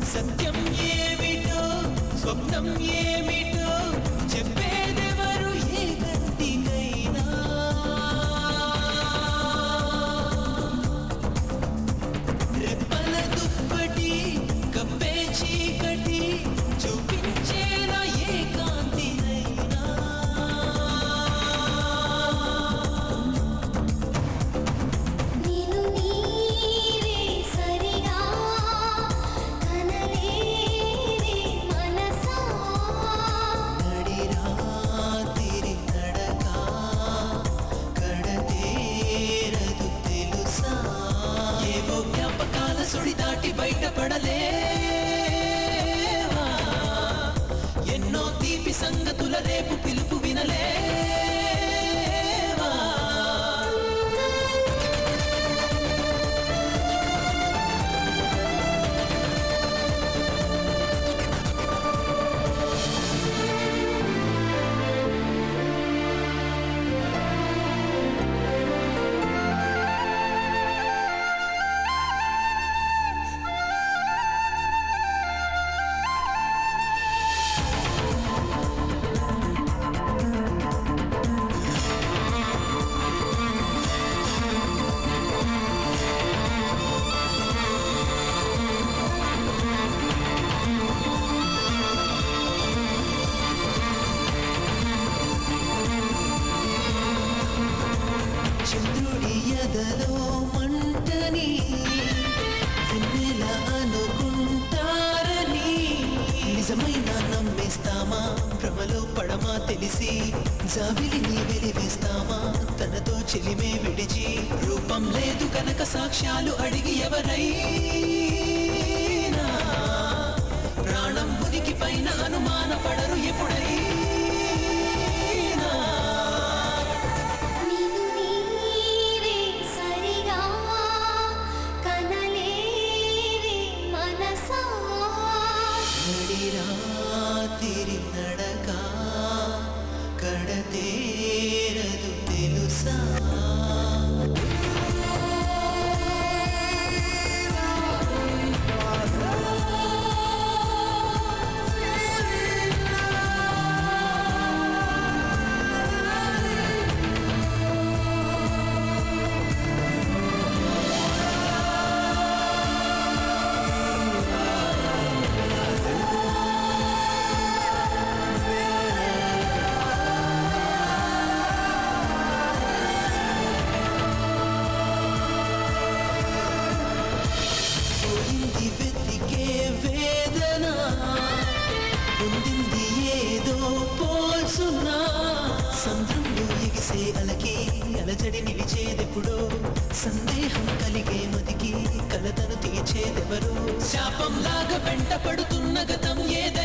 సత్యం ఏమిటో స్వప్నం ఏమిటో చెప్పేదెవరు ఏ కంటికైనా రెప్పల దుప్పటి కప్పే చీకటి చూపించేలా ఏ కాంతినైనా నిను నీవే సరిగా కనలేవే మనసా నడి రాత్రి నడక కడతేరదు తెలుసా ఏవో జ్ఞాపకాల సుడి దాటి బయటపడలేవా ఎన్నో తీపి సంగతుల రేపు పిలుపు వినలేవా చంద్రుడి ఎదలో మంటని వెన్నెల అనుకుంటారని నిజమైన నమ్మేస్తామా భ్రమలో పడమా తెలిసి జాబిలిని వెలివేస్తామా తనతో చెలిమే విడిచి రూపం లేదు కనుక సాక్ష్యాలు అడిగి ఎవరైనా ప్రాణం ఉనికి పైన అనుమాన పడరు ఎప్పుడైనా నిను నీవే సరిగా కనలేవే మనసా నడి రాత్రి నడక కడతేరదు తెలుసా పోయింది వెతికే వేదన పొందింది ఏదో పోల్చున్నా సంద్రంలో ఎగిసే అలకి అలజడి నిలిచేదెప్పుడో సందేహం కలిగే మదికి కలతను తీర్చేదెవరో శాపంలాగా వెంట పడుతున్న గతం ఏదో